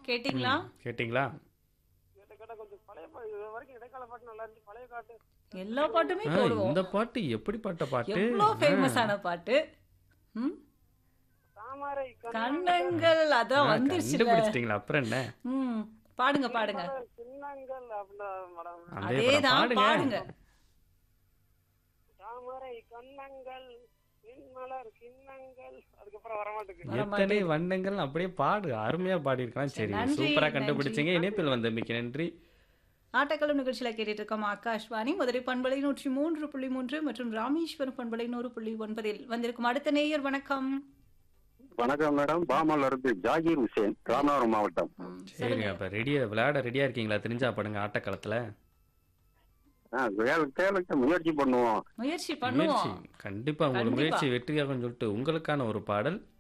கேட்டிங்களா கேட்டிங்களா கேட்ட கேட்ட கொஞ்சம் பழைய பா- இது வரைக்கும் இடைக்கால பாட்டு நல்லா இருந்துச்சு பழைய பாட்டு எல்லா பாட்டுமே ஆ, போடுவோம் இந்த பாட்டு எப்படிப்பட்ட பாட்டு எவ்வளோ ஆ, ஃபேமஸான பாட்டு ம் தாமரை கண்ணங்கள் அதான் ஆ, வந்துருச்சுல கண்டுபிடிச்சிட்டீங்களா அப்புறம் என்ன ம் பாடுங்க பாடுங்க சின்னங்கள் அப்படின்னா மேடம் அதே படம் அதேதான் பாடுங்க பாடுங்க தாமரை கண்ணங்கள் மின்மலர் கிண்ணங்கள் அதுக்கப்புறம் வரமாட்டுக்கு வர எத்தனை வண்ணங்கள் அப்படியே பாடு அருமையா பாடி இருக்கலாம் சரி நன்றி, சூப்பரா நன்றி. கண்டுபிடிச்சீங்க இணைப்பில் வந்த மிக்க நன்றி ஆட்டக்களம் நிகழ்ச்சியில் கேட்டுட்டு இருக்கோம் ஆகாஷ்வாணி மதுரை பண்பலை நூற்றி மூன்று புள்ளி மூன்று மற்றும் ராமேஸ்வரம் பண்பலை நூறு புள்ளி ஒன்பதில் வந்திருக்கும் அடுத்த நேயர் வணக்கம் வணக்கம் மேடம் பாமல் இருந்து ஜாகீர் ஹுசேன் ராமநாதபுரம் மாவட்டம் ம், சரிங்க சொல்லுங்க அப்ப ரெடியா விளையாட ரெடியா இருக்கீங்களா தெரிஞ்சா படுங்க ஆட்டக்களத்துல ஆ, கேளு- கேளுங்க முயற்சி பண்ணுவோம் முயற்சி முயற்சி பண்ணுவோம் கண்டிப்பா உங்களோட கண்டிப்பா. முயற்சி வெற்றியாகும் சொல்லிட்டு உங்களுக்கான ஒரு பாடல்